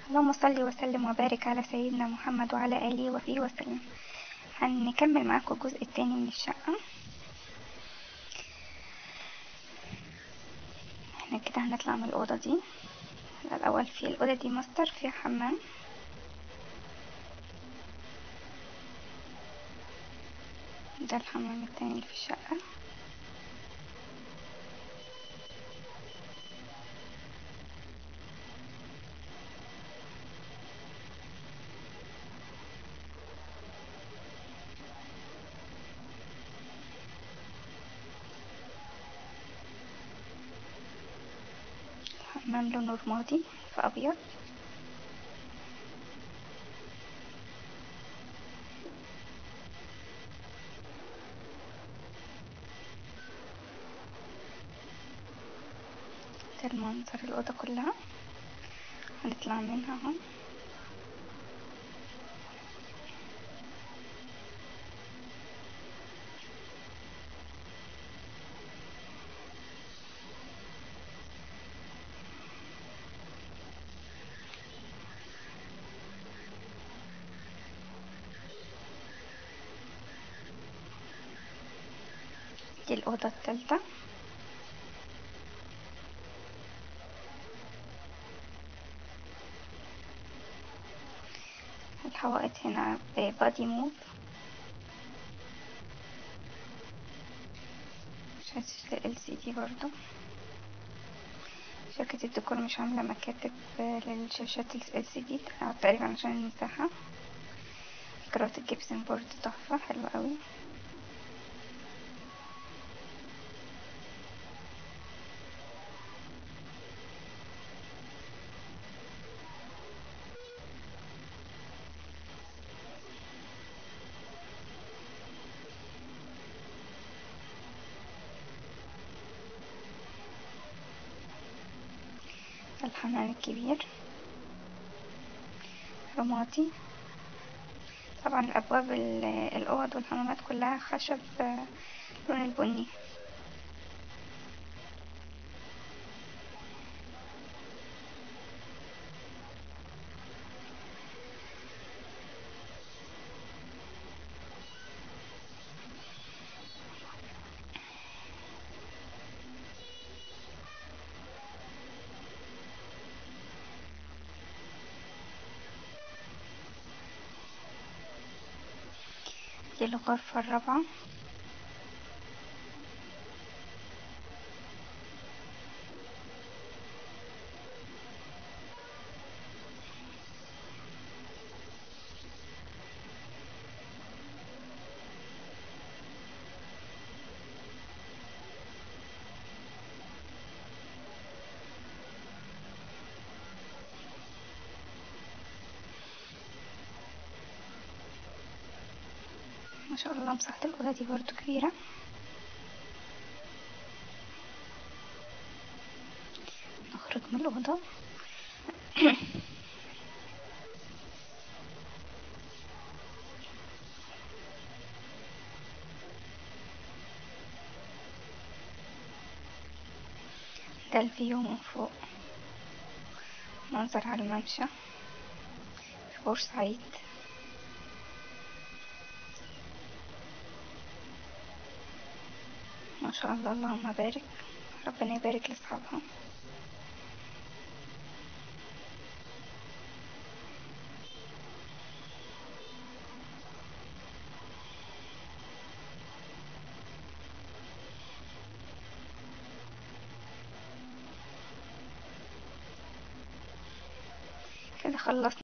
اللهم صل وسلم وبارك على سيدنا محمد وعلى آله وصحبه وسلم هنكمل معاكم الجزء التاني من الشقة احنا كده هنطلع من الأوضة دي الأول في الأوضة دي ماستر فيها حمام ده الحمام التاني اللي في الشقة حمام لونه رمادي في أبيض ده المنظر الأوضة كلها هنطلع منها اهو دي الأوضة التالتة الحوائط هنا بادي موف شاشة ال سي دي برضو شركة الديكور مش عاملة مكاتب للشاشات ال سي دي تقريبا عشان المساحة كرات الجبسن بورد تحفة حلوة قوي الحمام الكبير رمادي طبعا الأبواب الأوض والحمامات كلها خشب لون البني دي الغرفة الرابعة ما شاء الله مساحة الأوضة دي برضو كبيرة نخرج من الأوضة ده الفيو من فوق منظر على الممشى في بورسعيد ما شاء الله اللهم بارك ربنا يبارك لاصحابها كده خلصنا